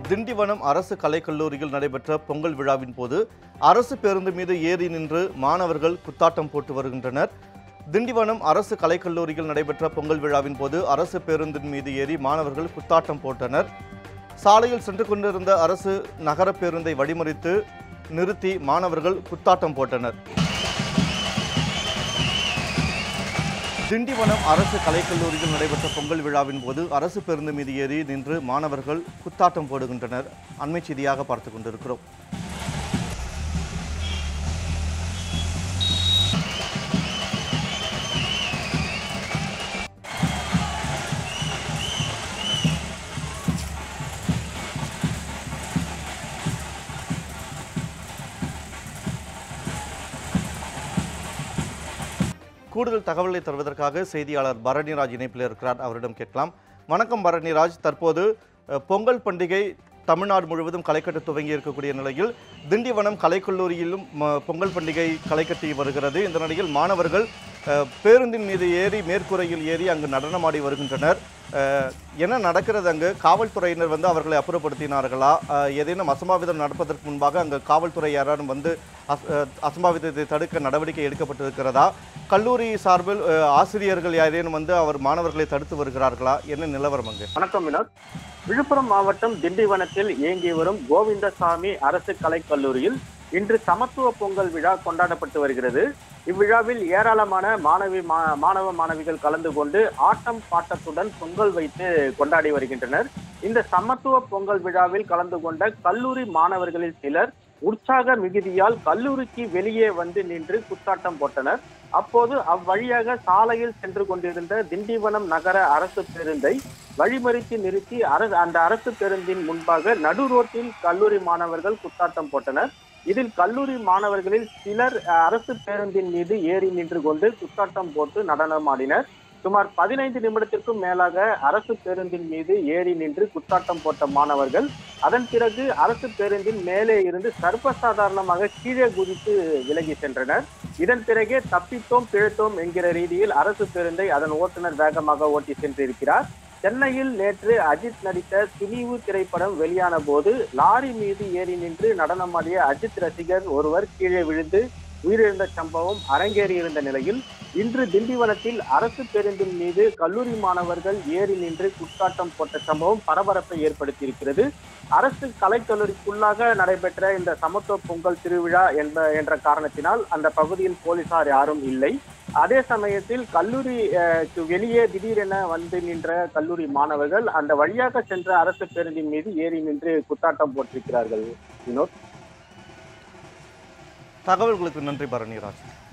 திண்டிவனம் அரசு கலைக்கல்லூரியில் நடைபெற்ற பொங்கல் விழாவின் போது அரசு பேருந்து மீது ஏறி நின்று மாணவர்கள் குத்தாட்டம் போட்டு வருகின்றனர் திண்டிவனம் அரசு கலைக்கல்லூரியில் நடைபெற்ற பொங்கல் விழாவின் போது அரசு பேருந்தின் மீது ஏறி மாணவர்கள் குத்தாட்டம் போட்டனர் சாலையில் சென்று கொண்டிருந்த அரசு நகர பேருந்தை வழிமறித்து நிறுத்தி மாணவர்கள் குத்தாட்டம் போட்டனர் திண்டிவனம் அரசு கலைக்கல்லூரியில் நடைபெற்ற பொங்கல் விழாவின் போது அரசு பேருந்து மீது ஏறி நின்று மாணவர்கள் குத்தாட்டம் போடுகின்றனர் அண்மை செய்தியாக பார்த்து கொண்டிருக்கிறோம் கூடுதல் தகவலை தருவதற்காக செய்தியாளர் பரணிராஜ் இணைப்பில் இருக்கிறார் அவரிடம் கேட்கலாம் வணக்கம் பரணிராஜ் தற்போது அஹ், பொங்கல் பண்டிகை தமிழ்நாடு முழுவதும் களைக்கட்ட துவங்கி இருக்கக்கூடிய நிலையில் திண்டிவனம் கலைக்கல்லூரியிலும் ம- பொங்கல் பண்டிகை களைக்கட்டி வருகிறது இந்த நிலையில் மாணவர்கள் அஹ், பேருந்தின் மீது ஏறி மேற்கூரையில் ஏறி அங்கு நடனமாடி வருகின்றனர் அஹ், என்ன நடக்கிறது அங்கு காவல்துறையினர் வந்து அவர்களை அப்புறப்படுத்தினார்களா அஹ், ஏதேனும் அசம்பாவிதம் நடப்பதற்கு முன்பாக அங்கு காவல்துறை யாரும் வந்து அஸ்- அஹ், அசம்பாவிதத்தை தடுக்க நடவடிக்கை எடுக்கப்பட்டிருக்கிறதா கல்லூரி சார்பில் அஹ், ஆசிரியர்கள் யாரேனும் வந்து அவர் மாணவர்களை தடுத்து வருகிறார்களா என்ன நிலவரம் அங்கு வணக்கம் வினோத் விழுப்புரம் மாவட்டம் திண்டிவனத்தில் இயங்கி வரும் கோவிந்தசாமி அரசு கலைக் கல்லூரியில் இன்று சமத்துவ பொங்கல் விழா கொண்டாடப்பட்டு வருகிறது இவ்விழாவில் ஏராளமான மாணவி மா- மாணவ மாணவிகள் கலந்து கொண்டு ஆட்டம் பாட்டத்துடன் பொங்கல் வைத்து கொண்டாடி வருகின்றனர் இந்த சமத்துவ பொங்கல் விழாவில் கலந்து கொண்ட கல்லூரி மாணவர்களில் சிலர் உற்சாக மிகுதியால் கல்லூரிக்கு வெளியே வந்து நின்று குத்தாட்டம் போட்டனர் அப்போது அவ்வழியாக சாலையில் சென்று கொண்டிருந்த திண்டிவனம் நகர அரசு பேருந்தை வழிமறித்து நிறுத்தி அரசு அந்த அரசு பேருந்தின் முன்பாக நடு ரோட்டில் கல்லூரி மாணவர்கள் குத்தாட்டம் போட்டனர் இதில் கல்லூரி மாணவர்களில் சிலர் அஹ், அரசு பேருந்தின் மீது ஏறி நின்று கொண்டு குத்தாட்டம் போட்டு நடனமாடினர் சுமார் பதினைந்து நிமிடத்திற்கும் மேலாக அரசு பேருந்தின் மீது ஏறி நின்று குத்தாட்டம் போட்ட மாணவர்கள் அதன் பிறகு அரசு பேருந்தின் மேலே இருந்து சர்வசாதாரணமாக கீழே குதித்து விலகி சென்றனர் இதன் பிறகே தப்பித்தோம் பிழைத்தோம் என்கிற ரீதியில் அரசு பேருந்தை அதன் ஓட்டுநர் வேகமாக ஓட்டி சென்றிருக்கிறார் சென்னையில் நேற்று அஜித் நடித்த துணிவு திரைப்படம் வெளியான போது லாரி மீது ஏறி நின்று நடனமாடிய அஜித் ரசிகர் ஒருவர் கீழே விழுந்து உயிரிழந்த சம்பவம் அரங்கேறியிருந்த நிலையில் இன்று திண்டிவனத்தில் அரசு பேருந்தின் மீது கல்லூரி மாணவர்கள் ஏறி நின்று குத்தாட்டம் போட்ட சம்பவம் பரபரப்பை ஏற்படுத்தியிருக்கிறது அரசு கலைக்கல்லூரிக்குள்ளாக நடைபெற்ற இந்த சமத்துவ பொங்கல் திருவிழா என்ப என்ற காரணத்தினால் அந்த பகுதியில் போலீசார் யாரும் இல்லை அதே சமயத்தில் கல்லூரி அஹ், க்கு வெளியே திடீரென வந்து நின்ற கல்லூரி மாணவர்கள் அந்த வழியாக சென்ற அரசு பேருந்தின் மீது ஏறி நின்று குத்தாட்டம் போட்டிருக்கிறார்கள் வினோத் தகவல்களுக்கு நன்றி பரணிராஜ்